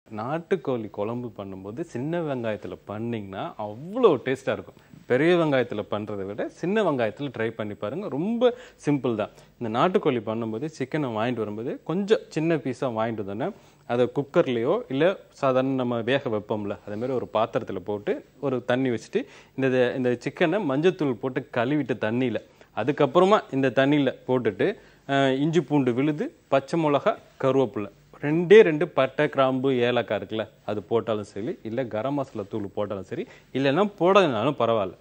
நாட்டுக்கோழி குழம்பு பண்ணும்போது சின்ன வெங்காயத்தில் பண்ணிங்கன்னா அவ்வளோ டேஸ்ட்டாக இருக்கும் பெரிய வெங்காயத்தில் பண்ணுறதை விட சின்ன வெங்காயத்தில் ட்ரை பண்ணி பாருங்கள் ரொம்ப சிம்பிள் தான் இந்த நாட்டுக்கோழி பண்ணும்போது சிக்கனை வாங்கிட்டு வரும்போது கொஞ்சம் சின்ன பீஸாக வாங்கிட்டு வந்தோன்னே அதை குக்கர்லேயோ இல்லை சாதாரண நம்ம வேக வைப்போம்ல அதே மாதிரி ஒரு பாத்திரத்தில் போட்டு ஒரு தண்ணி வச்சுட்டு இந்த இந்த சிக்கனை மஞ்சத்தூள் போட்டு கழுவிட்டு தண்ணியில் அதுக்கப்புறமா இந்த தண்ணியில் போட்டுட்டு அஹ், இஞ்சி பூண்டு விழுது பச்சை மிளகா கருவேப்பிலை ரெண்டே ரெண்டு பட்டை கிராம்பு ஏலக்காய் இருக்குல்ல அது போட்டாலும் சரி இல்லை கரம் மசாலா தூள் போட்டாலும் சரி இல்லைன்னா போடலைனாலும் பரவாயில்ல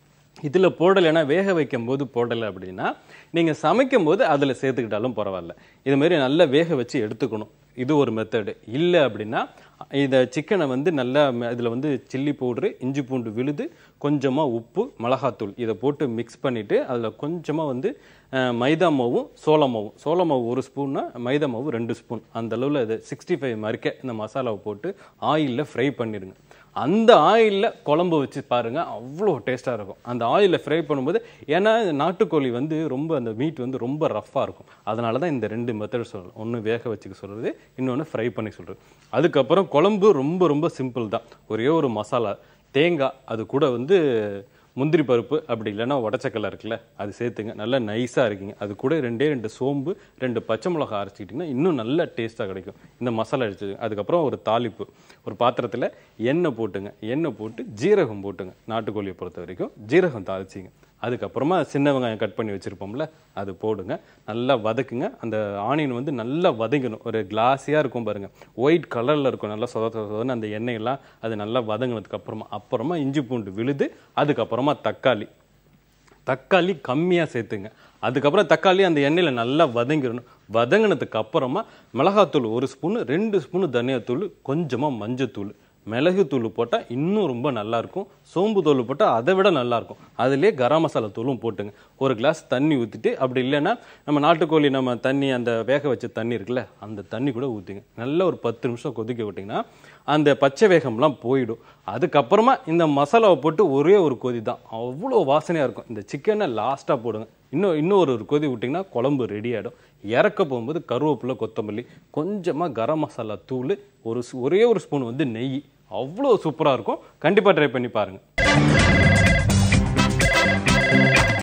இதில் போடலைன்னா வேக வைக்கும் போது போடலை அப்படின்னா நீங்கள் சமைக்கும் போது அதில் சேர்த்துக்கிட்டாலும் பரவாயில்ல இது மாதிரி நல்லா வேக வச்சு எடுத்துக்கணும் இது ஒரு மெத்தடு இல்லை அப்படின்னா இந்த சிக்கனை வந்து நல்லா இதில் வந்து சில்லி பவுட்ரு இஞ்சி பூண்டு விழுது கொஞ்சமாக உப்பு மிளகாத்தூள் இதை போட்டு மிக்ஸ் பண்ணிவிட்டு அதில் கொஞ்சமாக வந்து அஹ், மைதா மாவும் சோள மாவும் சோள மாவு ஒரு ஸ்பூன்னா மைதா மாவு ரெண்டு ஸ்பூன் அந்த அளவில் இது சிக்ஸ்டி ஃபைவ் மறிக்க இந்த மசாலாவை போட்டு ஆயிலில் ஃப்ரை பண்ணிடுங்க அந்த ஆயிலில் குழம்பு வச்சு பாருங்க அவ்வளோ டேஸ்ட்டாக இருக்கும் அந்த ஆயிலில் ஃப்ரை பண்ணும்போது ஏன்னா இந்த நாட்டுக்கோழி வந்து ரொம்ப அந்த மீட் வந்து ரொம்ப ரஃப்பாக இருக்கும் அதனால தான் இந்த ரெண்டு மெத்தட் சொல்கிறேன் ஒன்று வேக வச்சுக்க சொல்கிறது இன்னொன்று ஃப்ரை பண்ணி சொல்கிறது அதுக்கப்புறம் குழம்பு ரொம்ப ரொம்ப சிம்பிள் தான் ஒரே ஒரு மசாலா தேங்காய் அது கூட வந்து முந்திரி பருப்பு அப்படி இல்லைன்னா உடச்சக்கல்ல இருக்குல்ல அது சேர்த்துங்க நல்லா நைஸாக இருக்குங்க அது கூட ரெண்டே ரெண்டு சோம்பு ரெண்டு பச்சை மிளகா அரைச்சிக்கிட்டிங்கன்னா இன்னும் நல்ல டேஸ்ட்டாக கிடைக்கும் இந்த மசாலா அடிச்சது அதுக்கப்புறம் ஒரு தாளிப்பு ஒரு பாத்திரத்தில் எண்ணெய் போட்டுங்க எண்ணெய் போட்டு ஜீரகம் போட்டுங்க நாட்டுக்கோழியை பொறுத்த வரைக்கும் ஜீரகம் தாளிச்சிங்க அதுக்கப்புறமா சின்ன வெங்காயம் கட் பண்ணி வச்சுருப்போம்ல அது போடுங்க நல்லா வதக்குங்க அந்த ஆனியன் வந்து நல்லா வதங்கணும் ஒரு கிளாஸியாக இருக்கும் பாருங்கள் ஒயிட் கலரில் இருக்கும் நல்லா சொத சொத சொதன்னு அந்த எண்ணெயெல்லாம் அது நல்லா வதங்கினதுக்கு அப்புறமா அப்புறமா இஞ்சி பூண்டு விழுது அதுக்கப்புறமா தக்காளி தக்காளி கம்மியாக சேர்த்துங்க அதுக்கப்புறம் தக்காளி அந்த எண்ணெயில் நல்லா வதங்கிடணும் வதங்கினதுக்கு அப்புறமா மிளகாத்தூள் ஒரு ஸ்பூனு ரெண்டு ஸ்பூனு தனியாத்தூள் கொஞ்சமாக மஞ்சத்தூள் மிளகுத்தூள் போட்டால் இன்னும் ரொம்ப நல்லாயிருக்கும் சோம்பு தூள் போட்டால் அதை விட நல்லாயிருக்கும் அதிலே கரம் மசாலா தூளும் போட்டுங்க ஒரு கிளாஸ் தண்ணி ஊற்றிட்டு அப்படி இல்லைன்னா நம்ம நாட்டுக்கோழி நம்ம தண்ணி அந்த வேக வச்ச தண்ணி இருக்குல்ல அந்த தண்ணி கூட ஊற்றிங்க நல்லா ஒரு பத்து நிமிஷம் கொதிக்க விட்டிங்கன்னா அந்த பச்சை வேகம்லாம் போயிடும் அதுக்கப்புறமா இந்த மசாலாவை போட்டு ஒரே ஒரு கொதி தான் அவ்வளோ வாசனையாக இருக்கும் இந்த சிக்கனை லாஸ்ட்டாக போடுங்க இன்னும் இன்னும் ஒரு ஒரு கொதி விட்டிங்கன்னா குழம்பு ரெடி ஆகிடும் இறக்க போகும்போது கருவேப்பிலை கொத்தமல்லி கொஞ்சமாக கரம் மசாலா தூள் ஒரு ஸ்- ஒரே ஒரு ஸ்பூன் வந்து நெய் அவ்வளோ சூப்பராக இருக்கும் கண்டிப்பாக ட்ரை பண்ணி பாருங்கள்